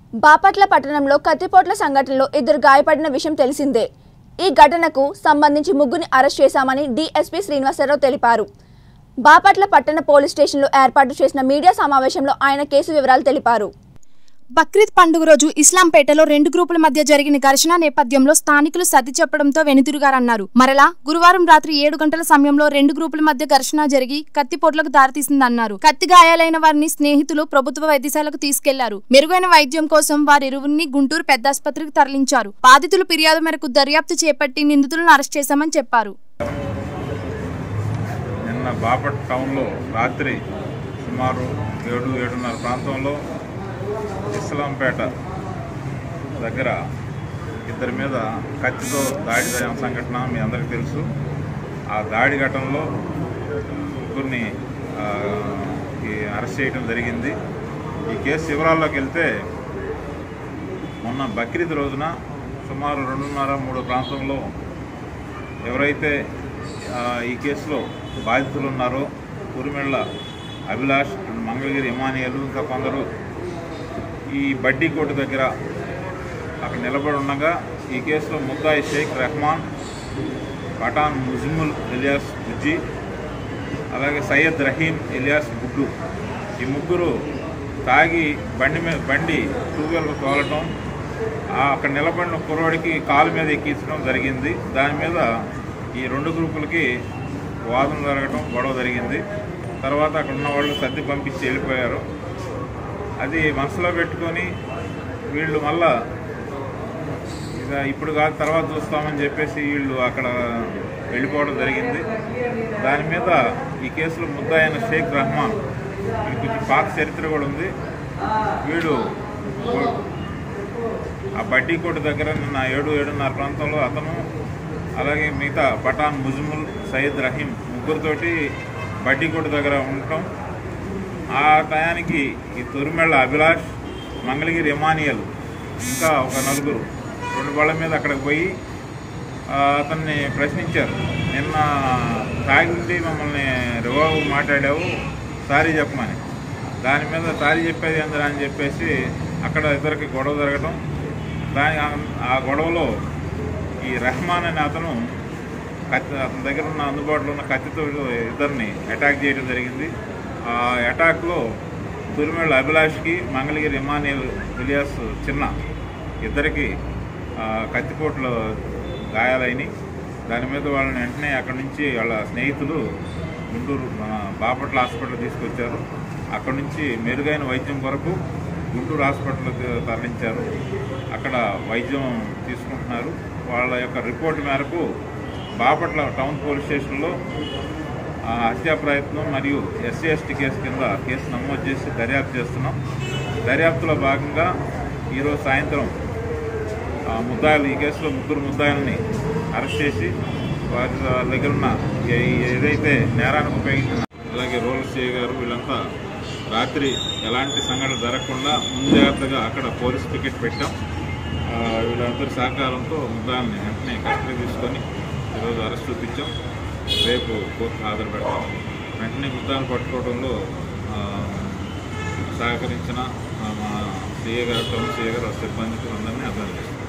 బాపట్ల పట్టణంలో కత్తిపోట్ల సంఘటనలో ఇద్దరు గాయపడిన విషయం తెలిసిందే ఈ ఘటనకు సంబంధించి ముగ్గురిని అరెస్ట్ చేశామని డీఎస్పీ శ్రీనివాసరావు తెలిపారు బాపట్ల పట్టణ పోలీస్ స్టేషన్లో ఏర్పాటు చేసిన మీడియా సమావేశంలో ఆయన కేసు వివరాలు తెలిపారు బక్రీద్ పండుగ రోజు ఇస్లాంపేటలో రెండు గ్రూపుల మధ్య జరిగిన ఘర్షణ నేపథ్యంలో స్థానికులు సర్ది చెప్పడంతో వెనుతిరుగారన్నారు మరలా గురువారం రాత్రి ఏడు గంటల సమయంలో రెండు గ్రూపుల మధ్య ఘర్షణ జరిగి కత్తిపోట్లకు దారితీసిందన్నారు కత్తి గాయాలైన వారిని స్నేహితులు ప్రభుత్వ వైద్యశాలకు తీసుకెళ్లారు మెరుగైన వైద్యం కోసం వారిరువురిని గుంటూరు పెద్దాసుపత్రికి తరలించారు బాధితులు ఫిర్యాదు మేరకు దర్యాప్తు చేపట్టి నిందితులను అరెస్ట్ చేశామని చెప్పారు నిన్న బాపట్ టౌన్లో రాత్రి సుమారు ఏడు ఏడున్నర ప్రాంతంలో ఇస్లాంపేట దగ్గర ఇద్దరి మీద కత్తితో దాడి జరిగిన సంఘటన మీ అందరికీ తెలుసు ఆ దాడి ఘటనలో ముగ్గురిని ఆ, ఈ అరెస్ట్ చేయడం జరిగింది ఈ కేసు వివరాల్లోకి వెళ్తే మొన్న బక్రీద్ రోజున సుమారు రెండున్నర మూడు ప్రాంతంలో ఎవరైతే ఆ, ఈ కేసులో బాధితులు ఉన్నారో ఉరిమెళ్ళ అభిలాష్ అండ్ మంగళగిరి ఇమానియలు ఇంకా కొందరు ఈ బడ్డీ కోర్టు దగ్గర అక్కడ నిలబడి ఉండగా ఈ కేసులో ముద్దాయి షేక్ రెహమాన్ పఠాన్ ముజిముల్ ఎలియాస్ బుజ్జి అలాగే సయ్యద్ రహీం ఎలియాస్ గుడ్డు ఈ ముగ్గురు తాగి బండి మీద బండి టూ వీలర్ తోలటం ఆ అక్కడ నిలబడిన కుర్రోడికి కాలు మీద ఎక్కించడం జరిగింది దాని మీద ఈ రెండు గ్రూపులకి వాదన జరగడం గొడవ జరిగింది తర్వాత అక్కడ ఉన్న వాళ్ళు సర్ది పంపించి వెళ్ళిపోయారు అది మనసులో పెట్టుకొని వీళ్ళు మళ్ళా ఇక ఇప్పుడు కాదు తర్వాత చూస్తామని చెప్పేసి వీళ్ళు అక్కడ వెళ్ళిపోవడం జరిగింది దాని మీద ఈ కేసులో ముద్దాయిన షేక్ రహమాన్ వీడికి కొంచెం పాత చరిత్ర కూడా ఉంది వీడు ఆ బడ్డీ కోట దగ్గర నిన్న ఏడు ఏడున్నర ప్రాంతంలో అతను అలాగే మిగతా పఠాన్ ముజ్ముల్ సయ్యద్ రహీం ముగ్గురితోటి బడ్డీ కోట దగ్గర ఉండటం ఆ టయానికి ఈ తొరిమెళ్ళ అభిలాష్ మంగళగిరి ఇమానియల్ ఇంకా ఒక నలుగురు రెండు బళ్ళ మీద అక్కడికి పోయి ఆ, అతన్ని ప్రశ్నించారు నిన్న తాగింది మమ్మల్ని రివాబు మాట్లాడావు సారీ చెప్పమని దాని మీద సారీ చెప్పేది ఏందిరా అని చెప్పేసి అక్కడ ఇద్దరికి గొడవ జరగడం దాని ఆ గొడవలో ఈ రెహమాన్ అనే అతను కత్తి అతని దగ్గర ఉన్న అందుబాటులో ఉన్న కత్తితో ఇద్దరిని అటాక్ చేయడం జరిగింది ఆ అటాక్లో తురిమేళ్ళ అభిలాష్కి మంగళగిరి ఇమానియల్ ఇలియాస్ చిన్న ఇద్దరికి ఆ, కత్తిపోట్లు గాయాలైనవి దాని మీద వాళ్ళని వెంటనే అక్కడి నుంచి వాళ్ళ స్నేహితులు గుంటూరు మన బాపట్ల హాస్పిటల్ తీసుకొచ్చారు అక్కడి నుంచి మెరుగైన వైద్యం కొరకు గుంటూరు హాస్పిటల్కి తరలించారు అక్కడ వైద్యం తీసుకుంటున్నారు వాళ్ళ యొక్క రిపోర్ట్ మేరకు బాపట్ల టౌన్ పోలీస్ స్టేషన్లో ఆ, హత్యా ప్రయత్నం మరియు ఎస్సీ ఎస్టీ కేసు కింద కేసు నమోదు చేసి దర్యాప్తు చేస్తున్నాం దర్యాప్తులో భాగంగా ఈరోజు సాయంత్రం ఆ ముద్దాయిలు ఈ కేసులో ముగ్గురు ముద్దాయిల్ని అరెస్ట్ చేసి వారి వాళ్ళ దగ్గర ఉన్న ఏ- ఏదైతే నేరానికి ఉపయోగించిన అలాగే రోల్ సిఐ గారు వీళ్ళంతా రాత్రి ఎలాంటి సంఘటన జరగకుండా ముంజాగ్రత్తగా అక్కడ పోలీస్ పికెట్ పెట్టాం ఆ, వీళ్ళందరి సహకారంతో ముద్దాయిల్ని వెంటనే కస్టడీ తీసుకొని ఈరోజు అరెస్ట్ చూపించాం రేపు కోర్టు హాజరు పెడతాం వెంటనే ముద్దాయిలు పట్టుకోవడంలో ఆ, సహకరించిన ఆ, మా సీఏ గారు టౌన్ సీఏ గారు సిబ్బందికి అందరినీ అభినందిస్తున్నాం